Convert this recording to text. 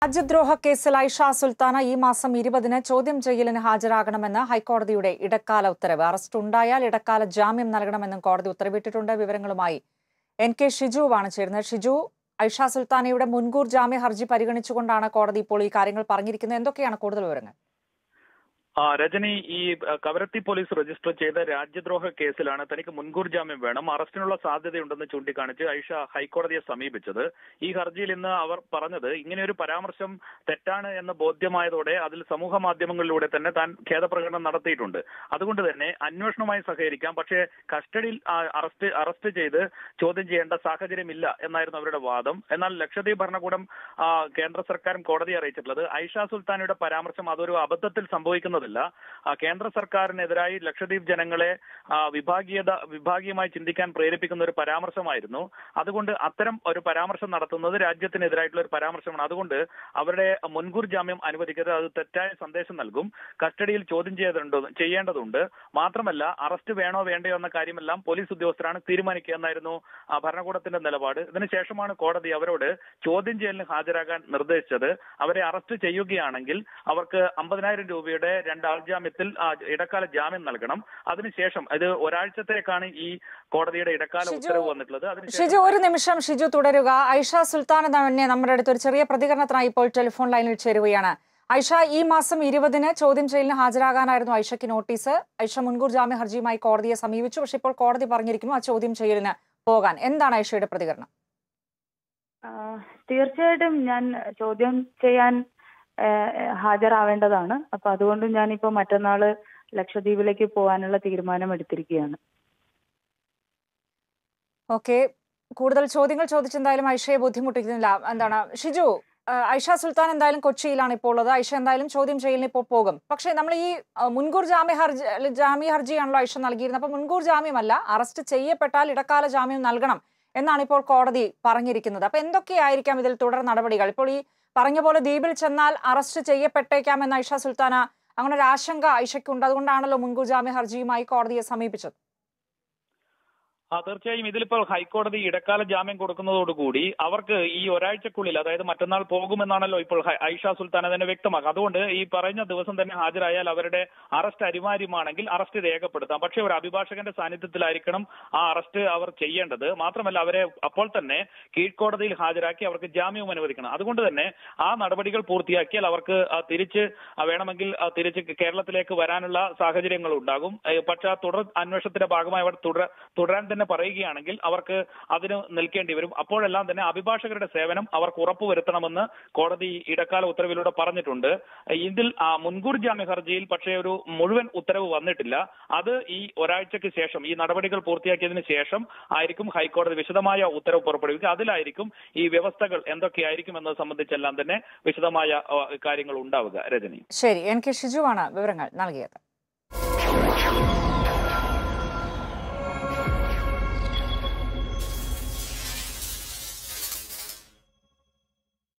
രാജ്യദ്രോഹ കേസിൽ ഐഷ സുൽത്താന ഈ മാസം ഇരുപതിന് ചോദ്യം ചെയ്യലിന് ഹാജരാകണമെന്ന് ഹൈക്കോടതിയുടെ ഇടക്കാല ഉത്തരവ് അറസ്റ്റ് ഉണ്ടായാൽ ഇടക്കാല ജാമ്യം നൽകണമെന്നും കോടതി ഉത്തരവിട്ടിട്ടുണ്ട് വിവരങ്ങളുമായി എൻ കെ ഷിജുവാണ് ചേരുന്നത് ഷിജു ഐഷ സുൽത്താനയുടെ മുൻകൂർ ജാമ്യ ഹർജി പരിഗണിച്ചുകൊണ്ടാണ് കോടതി ഇപ്പോൾ ഈ കാര്യങ്ങൾ പറഞ്ഞിരിക്കുന്നത് എന്തൊക്കെയാണ് കൂടുതൽ വിവരങ്ങൾ ആ രജനി ഈ അ, കവരത്തി പോലീസ് രജിസ്റ്റർ ചെയ്ത രാജ്യദ്രോഹ കേസിലാണ് തനിക്ക് മുൻകൂർ ജാമ്യം വേണം അറസ്റ്റിനുള്ള സാധ്യതയുണ്ടെന്ന് ചൂണ്ടിക്കാണിച്ച് ഐഷ ഹൈക്കോടതിയെ സമീപിച്ചത് ഈ ഹർജിയിൽ ഇന്ന് അവർ പറഞ്ഞത് ഇങ്ങനെ ഒരു പരാമർശം തെറ്റാണ് എന്ന് ബോധ്യമായതോടെ അതിൽ സമൂഹ മാധ്യമങ്ങളിലൂടെ തന്നെ താൻ ഖേദപ്രകടനം നടത്തിയിട്ടുണ്ട് അതുകൊണ്ട് തന്നെ അന്വേഷണവുമായി സഹകരിക്കാം പക്ഷേ കസ്റ്റഡിയിൽ ആ, അറസ്റ്റ് അറസ്റ്റ് ചെയ്ത് ചോദ്യം ചെയ്യേണ്ട സാഹചര്യമില്ല എന്നായിരുന്നു അവരുടെ വാദം എന്നാൽ ലക്ഷദ്വീപ് ഭരണകൂടം ആ, കേന്ദ്ര സർക്കാരും കോടതിയെ അറിയിച്ചിട്ടുള്ളത് ഐഷ സുൽത്താനയുടെ പരാമർശം അതൊരു അബദ്ധത്തിൽ സംഭവിക്കുന്നതില്ല ആ, കേന്ദ്ര സർക്കാരിനെതിരായി ലക്ഷദ്വീപ് ജനങ്ങളെ ആ, വിഭാഗീയത വിഭാഗീയമായി ചിന്തിക്കാൻ പ്രേരിപ്പിക്കുന്ന ഒരു പരാമർശമായിരുന്നു അതുകൊണ്ട് അത്തരം ഒരു പരാമർശം നടത്തുന്നത് രാജ്യത്തിനെതിരായിട്ടുള്ള ഒരു പരാമർശമാണ് അതുകൊണ്ട് അവരുടെ മുൻകൂർ ജാമ്യം അനുവദിക്കരുത് അത് തെറ്റായ സന്ദേശം നൽകും കസ്റ്റഡിയിൽ ചോദ്യം ചെയ്യേണ്ടതുണ്ട് ചെയ്യേണ്ടതുണ്ട് മാത്രമല്ല അറസ്റ്റ് വേണോ വേണ്ടയോ എന്ന കാര്യമെല്ലാം പോലീസ് ഉദ്യോഗസ്ഥരാണ് തീരുമാനിക്കുക എന്നായിരുന്നു ആ, ഭരണകൂടത്തിന്റെ നിലപാട് ഇതിനുശേഷമാണ് കോടതി അവരോട് ചോദ്യം ചെയ്യലിന് ഹാജരാകാൻ നിർദ്ദേശിച്ചത് അവരെ അറസ്റ്റ് ചെയ്യുകയാണെങ്കിൽ അവർക്ക് അമ്പതിനായിരം രൂപയുടെ രണ്ട് ആൾജാമ്യത്തിൽ ആ, ഇടക്കാല ജാമ്യം നൽകണം അതിനുശേഷം ഇത് ഒരാഴ്ചത്തേക്കാണ് ഈ കോടതിയുടെ ഇടക്കാല ഷിജു, ഉത്തരവ് വന്നിട്ടുള്ളത് അതിനുശേഷം ഷിജു ഒരു നിമിഷം ഷിജു തുടരുക ഐഷ സുൽത്താന തന്നെ നമ്മുടെ അടുത്ത് ഒരു ചെറിയ പ്രതികരണത്തിനായി ഇപ്പോൾ ടെലിഫോൺ ലൈനിൽ ചേരുകയാണ് ഐഷ ഈ മാസം ഇരുപതിന് ചോദ്യം ചെയ്യലിന് ഹാജരാകാനായിരുന്നു ഐഷയ്ക്ക് നോട്ടീസ് ഐഷ മുൻകൂർ ജാമ്യ ഹർജിയുമായി കോടതിയെ സമീപിച്ചു പക്ഷേ ഇപ്പോൾ കോടതി പറഞ്ഞിരിക്കുന്നു ആ ചോദ്യം ചെയ്യലിന് പോകാൻ എന്താണ് ഐഷയുടെ പ്രതികരണം ആ, തീർച്ചയായിട്ടും ഞാൻ ചോദ്യം ചെയ്യാൻ ആ, ഹാജരാവേണ്ടതാണ് അപ്പൊ അതുകൊണ്ട് ഞാനിപ്പോ മറ്റന്നാള് ലക്ഷദ്വീപിലേക്ക് പോകാനുള്ള തീരുമാനം എടുത്തിരിക്കുകയാണ് ഓക്കെ കൂടുതൽ ചോദ്യങ്ങൾ ചോദിച്ചെന്തായാലും ഐഷയെ ബുദ്ധിമുട്ടിക്കുന്നില്ല എന്താണ് ഷിജു ആ, ഐഷ സുൽത്താൻ എന്തായാലും കൊച്ചിയിലാണ് ഇപ്പോൾ ഉള്ളത് ഐഷ എന്തായാലും ചോദ്യം ചെയ്യലിന് ഇപ്പോൾ പോകും പക്ഷേ നമ്മൾ ഈ ആ, മുൻകൂർ ജാമ്യ ഹർജി അല്ല, ജാമ്യ ഹർജിയാണല്ലോ ഐഷ നൽകിയിരുന്നത് അപ്പോൾ മുൻകൂർ ജാമ്യമല്ല അറസ്റ്റ് ചെയ്യപ്പെട്ടാൽ ഇടക്കാല ജാമ്യം നൽകണം എന്നാണ് ഇപ്പോൾ കോടതി പറഞ്ഞിരിക്കുന്നത് അപ്പൊ എന്തൊക്കെയായിരിക്കാം ഇതിൽ തുടർ നടപടികൾ ഇപ്പോൾ ഈ പറഞ്ഞ പോലെ ദ്വീപിൽ ചെന്നാൽ അറസ്റ്റ് ചെയ്യപ്പെട്ടേക്കാമെന്ന് ഐഷ സുൽത്താന അങ്ങനെ ഒരു ആശങ്ക ഐഷയ്ക്കുണ്ട് അതുകൊണ്ടാണല്ലോ മുൻകൂർ ജാമ്യ ഹർജിയുമായി കോടതിയെ സമീപിച്ചത് ആ തീർച്ചയായും ഇതിലിപ്പോൾ ഹൈക്കോടതി ഇടക്കാല ജാമ്യം കൊടുക്കുന്നതോടുകൂടി അവർക്ക് ഈ ഒരാഴ്ചക്കുള്ളിൽ അതായത് മറ്റന്നാൾ പോകുമെന്നാണല്ലോ ഇപ്പോൾ ഹൈ- ഐഷ സുൽത്താൻ അതിനെ വ്യക്തമാക്കുക അതുകൊണ്ട് ഈ പറഞ്ഞ ദിവസം തന്നെ ഹാജരായാൽ അവരുടെ അറസ്റ്റ് അനിവാര്യമാണെങ്കിൽ അറസ്റ്റ് രേഖപ്പെടുത്താം പക്ഷേ ഒരു അഭിഭാഷകന്റെ സാന്നിധ്യത്തിലായിരിക്കണം ആ അറസ്റ്റ് അവർ ചെയ്യേണ്ടത് മാത്രമല്ല അവരെ അപ്പോൾ തന്നെ കീഴ്ക്കോടതിയിൽ ഹാജരാക്കി അവർക്ക് ജാമ്യവും അനുവദിക്കണം അതുകൊണ്ട് തന്നെ ആ നടപടികൾ പൂർത്തിയാക്കിയാൽ അവർക്ക് ആ തിരിച്ച് ആ വേണമെങ്കിൽ ആ തിരിച്ച് കേരളത്തിലേക്ക് വരാനുള്ള സാഹചര്യങ്ങൾ ഉണ്ടാകും ഏ, പക്ഷേ ആ തുടർ അന്വേഷണത്തിന്റെ ഭാഗമായി അവർ തുടര തുടരാൻ തന്നെ പറയുകയാണെങ്കിൽ അവർക്ക് അതിന് നിൽക്കേണ്ടി വരും അപ്പോഴെല്ലാം തന്നെ അഭിഭാഷകരുടെ സേവനം അവർക്ക് ഉറപ്പുവരുത്തണമെന്ന് കോടതി ഇടക്കാല ഉത്തരവിലൂടെ പറഞ്ഞിട്ടുണ്ട് ഇതിൽ ആ മുൻകൂർ ജാമ്യ ഹർജിയിൽ പക്ഷേ ഒരു മുഴുവൻ ഉത്തരവ് വന്നിട്ടില്ല അത് ഈ ഒരാഴ്ചയ്ക്ക് ശേഷം ഈ നടപടികൾ പൂർത്തിയാക്കിയതിനു ശേഷം ആയിരിക്കും ഹൈക്കോടതി വിശദമായ ഉത്തരവ് പുറപ്പെടുവിക്കുക അതിലായിരിക്കും ഈ വ്യവസ്ഥകൾ എന്തൊക്കെയായിരിക്കും എന്നത് സംബന്ധിച്ചെല്ലാം തന്നെ വിശദമായ ആ, കാര്യങ്ങൾ ഉണ്ടാവുക രജനി ശരി എൻ കെ ഷിജുവാണ് വിവരങ്ങൾ നൽകിയത്